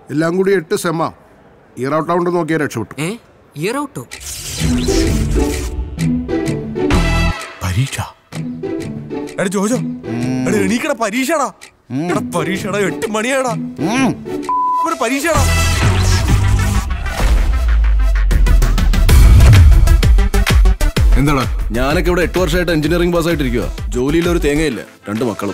എല്ലാം കൂടി എട്ട് സെമ്മ ഇയർ ഔട്ട് ആവുണ്ട് നോക്കിയാൽ രക്ഷപ്പെട്ടു ഏ ഇയർ ഔട്ടോ പരീക്ഷ എടാ ജോജോ എടാ എണീക്കട പരീക്ഷടാ എടാ പരീക്ഷടാ എട്ട് മണിയാടാ ഇവിടെ പരീക്ഷടാ എന്താടാ ഞാനൊക്കെ ഇവിടെ എട്ട് വർഷമായിട്ട് എഞ്ചിനീയറിംഗ് പാസ് ആയിട്ടിരിക്കുക ജോലിയിൽ ഒരു തേങ്ങയില്ല രണ്ട് മക്കളും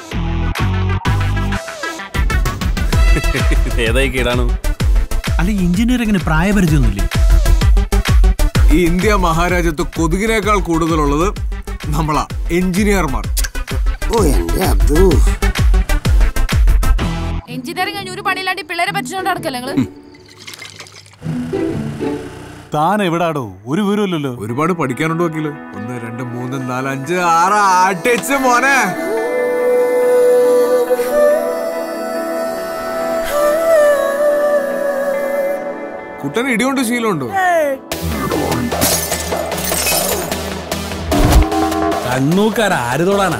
ഏതായി കീടാണു അല്ല എഞ്ചിനീയറിംഗിന് പ്രായപരിചയമൊന്നുമില്ലേ ഈ ഇന്ത്യ മഹാരാജ്യത്ത് കൊതുകിനേക്കാൾ കൂടുതലുള്ളത് നമ്മളാ എഞ്ചിനീയർമാർ എഞ്ചിനീയറിംഗ് കഴിഞ്ഞ് ഒരു പണിയില്ലാണ്ട് ഈ പിള്ളേരെ പറ്റിച്ചോണ്ട് നടക്കല്ലേ നിങ്ങള് താൻ എവിടാടോ ഒരു വിവരമില്ലല്ലോ ഒരുപാട് പഠിക്കാനുണ്ട് വക്കീല് ഒന്ന് രണ്ട് മൂന്ന് നാല് അഞ്ച് ആറ് ആട്ടിച്ച് മോനെ കുട്ടന് ഇടികൊണ്ട് ശീലമുണ്ടോ കണ്ണൂക്കാർ ആര് തൊടാനാ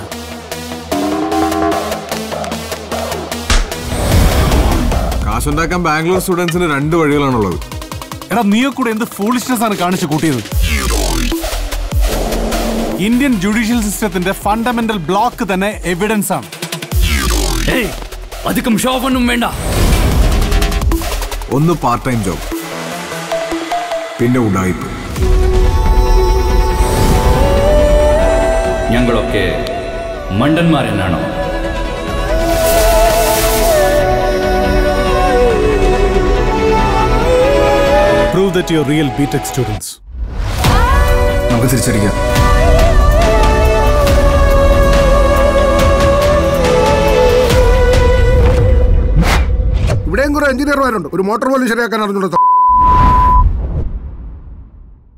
കാശുണ്ടാക്കാൻ ബാംഗ്ലൂർ സ്റ്റുഡൻസിന് രണ്ട് വഴികളാണുള്ളത് എടാ നീയെ കൂടെ എന്ത് ഫൂളിഷ്നെസ് ആണ് കാണിച്ചു കൂട്ടിയത് ഇന്ത്യൻ ജുഡീഷ്യൽ സിസ്റ്റത്തിന്റെ ഫണ്ടമെന്റൽ ബ്ലോക്ക് തന്നെ എവിഡൻസ് ആണ് അധികം ഷോഫൊന്നും വേണ്ട ഒന്ന് പാർട്ട് ടൈം ജോബ് പിന്നെ ഉടായിപ്പ് ഞങ്ങളൊക്കെ മണ്ടന്മാരെന്നാണോ prove that your real BTech students നമുക്ക് തിരിച്ചടിക്കാം ഇവിടെയും കുറെ എഞ്ചിനീയർമാരുണ്ട് ഒരു മോട്ടോർ പോലും ശരിയാക്കാൻ അറിഞ്ഞൂടാ